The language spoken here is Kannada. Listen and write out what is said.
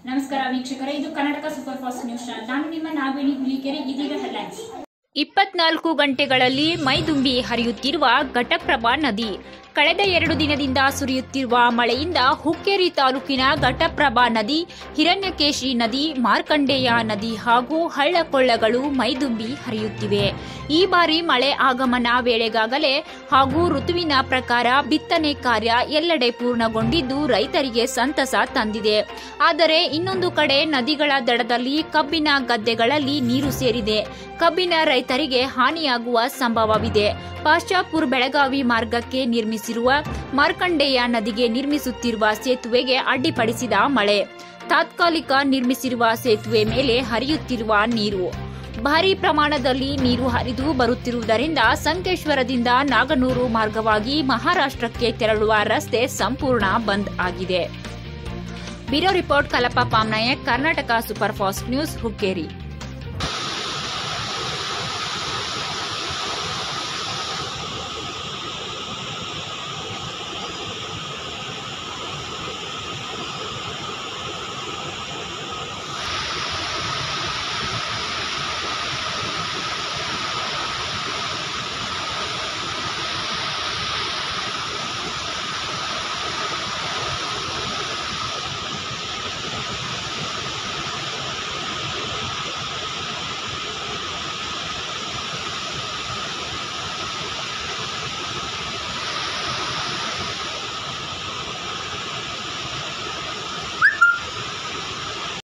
ನಮಸ್ಕಾರ ವೀಕ್ಷಕರೇ ಇದು Karnataka super fast news channel ನಾನು ನಿಮ್ಮ ನಾಗವೇಣಿ ಹುಲಿಕೆರೆ ಇದೀಗ ಹೆಡ್ಲೈನ್ಸ್ ಇಪ್ಪತ್ನಾಲ್ಕು ಗಂಟೆಗಳಲ್ಲಿ ಮೈದುಂಬಿ ಹರಿಯುತ್ತಿರುವ ಘಟಪ್ರಭಾ ನದಿ ಕಳೆದ ಎರಡು ದಿನದಿಂದ ಸುರಿಯುತ್ತಿರುವ ಮಳೆಯಿಂದ ಹುಕ್ಕೇರಿ ತಾಲೂಕಿನ ಘಟಪ್ರಭಾ ನದಿ ಹಿರಣ್ಯಕೇಶಿ ನದಿ ಮಾರ್ಕಂಡೇಯ ನದಿ ಹಾಗೂ ಹಳ್ಳಕೊಳ್ಳಗಳು ಮೈದುಂಬಿ ಹರಿಯುತ್ತಿವೆ ಈ ಬಾರಿ ಮಳೆ ಆಗಮನ ವೇಳೆಗಾಗಲೇ ಹಾಗೂ ಋತುವಿನ ಪ್ರಕಾರ ಬಿತ್ತನೆ ಕಾರ್ಯ ಎಲ್ಲೆಡೆ ಪೂರ್ಣಗೊಂಡಿದ್ದು ರೈತರಿಗೆ ಸಂತಸ ತಂದಿದೆ ಆದರೆ ಇನ್ನೊಂದು ಕಡೆ ನದಿಗಳ ದಡದಲ್ಲಿ ಕಬ್ಬಿನ ಗದ್ದೆಗಳಲ್ಲಿ ನೀರು ಸೇರಿದೆ ಕಬ್ಬಿನ ರೈತರಿಗೆ ಹಾನಿಯಾಗುವ ಸಂಭವವಿದೆ ಪಾಶ್ಚಾಪುರ್ ಬೆಳಗಾವಿ ಮಾರ್ಗಕ್ಕೆ ನಿರ್ಮಿಸಿರುವ ಮಾರ್ಕಂಡೇಯ ನದಿಗೆ ನಿರ್ಮಿಸುತ್ತಿರುವ ಸೇತುವೆಗೆ ಅಡ್ಡಿಪಡಿಸಿದ ಮಳೆ ತಾತ್ಕಾಲಿಕ ನಿರ್ಮಿಸಿರುವ ಸೇತುವೆ ಮೇಲೆ ಹರಿಯುತ್ತಿರುವ ನೀರು ಭಾರಿ ಪ್ರಮಾಣದಲ್ಲಿ ನೀರು ಹರಿದು ಬರುತ್ತಿರುವುದರಿಂದ ಸಂಕೇಶ್ವರದಿಂದ ನಾಗನೂರು ಮಾರ್ಗವಾಗಿ ಮಹಾರಾಷ್ಟ್ರಕ್ಕೆ ತೆರಳುವ ರಸ್ತೆ ಸಂಪೂರ್ಣ ಬಂದ್ ಆಗಿದೆ bureau report Kalapa Pamnayak Karnataka super fast news Hukkeri